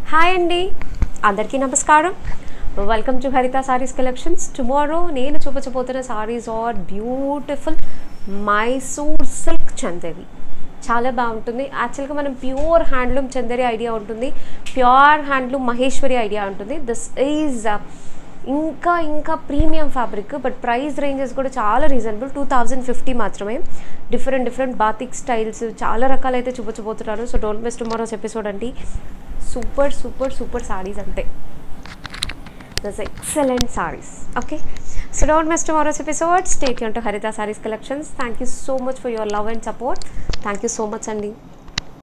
hi అండి అందరికీ నమస్కారం welcome to Haritha saris collections tomorrow నేను చూపించబోతున్న saris are beautiful Mysore silk Chanderi చాలా బాగుంటుంది యాక్చువల్గా మనం ప్యూర్ హ్యాండ్లూమ్ చందేరి ఐడియా ఉంటుంది ప్యూర్ హ్యాండ్లూమ్ మహేశ్వరి ఐడియా ఉంటుంది దిస్ ఈజ్ ఇంకా ఇంకా premium fabric but price ranges కూడా చాలా రీజనబుల్ టూ థౌజండ్ ఫిఫ్టీ మాత్రమే డిఫరెంట్ డిఫరెంట్ బాతిక్ స్టైల్స్ చాలా రకాలైతే చూపించబోతున్నారు so don't miss tomorrow's episode అండి సూపర్ సూపర్ సూపర్ సారీస్ అంతే దస్ excellent saris okay so don't miss tomorrow's episode stay యూన్ to Haritha saris collections thank you so much for your love and support thank you so much అండి